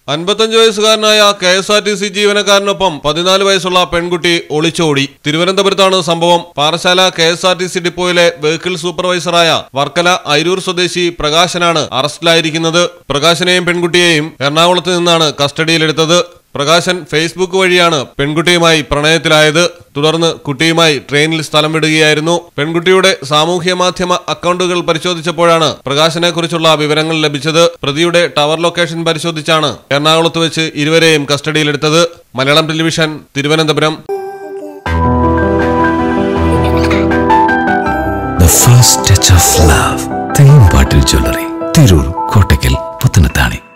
അൻപത്തഞ്ച് വയസ്സുകാരനായ K S R T C ജീവനക്കാരനൊപ്പം പതിനാല് വയസ്സുള്ള പെൺകുട്ടി ഒളിച്ചോടി തിരുവനന്തപുരത്താണ് സംഭവം Parassala K S R T C ഡിപ്പോയിലെ വെഹിക്കിൾ സൂപ്പർവൈസറായ വർക്കല അരൂർ സ്വദേശി പ്രകാശനാണ് അറസ്റ്റിലായിരിക്കുന്നത് പ്രകാശനെയും പെൺകുട്ടിയെയും എറണാകുളത്ത് നിന്നാണ് കസ്റ്റഡിയിലെടുത്തത് പ്രകാശൻ ഫേസ്ബുക്ക് വഴിയാണ് പെൺകുട്ടിയുമായി പ്രണയത്തിലായത് തുടർന്ന് കുട്ടിയുമായി ട്രെയിനിൽ സ്ഥലം വിടുകയായിരുന്നു പെൺകുട്ടിയുടെ സാമൂഹ്യ മാധ്യമ അക്കൗണ്ടുകൾ പരിശോധിച്ചപ്പോഴാണ് പ്രകാശനെ കുറിച്ചുള്ള വിവരങ്ങൾ ലഭിച്ചത് പ്രതിയുടെ ടവർ ലൊക്കേഷൻ പരിശോധിച്ചാണ് എറണാകുളത്ത് വെച്ച് ഇരുവരെയും കസ്റ്റഡിയിലെടുത്തത് Malayalam television Thiruvananthapuram The first touch of love. Theyyam പാട്ടിൽ ജ്വല്ലറി തിരൂർ കോട്ടയ്ക്കൽ പുത്തനത്താണി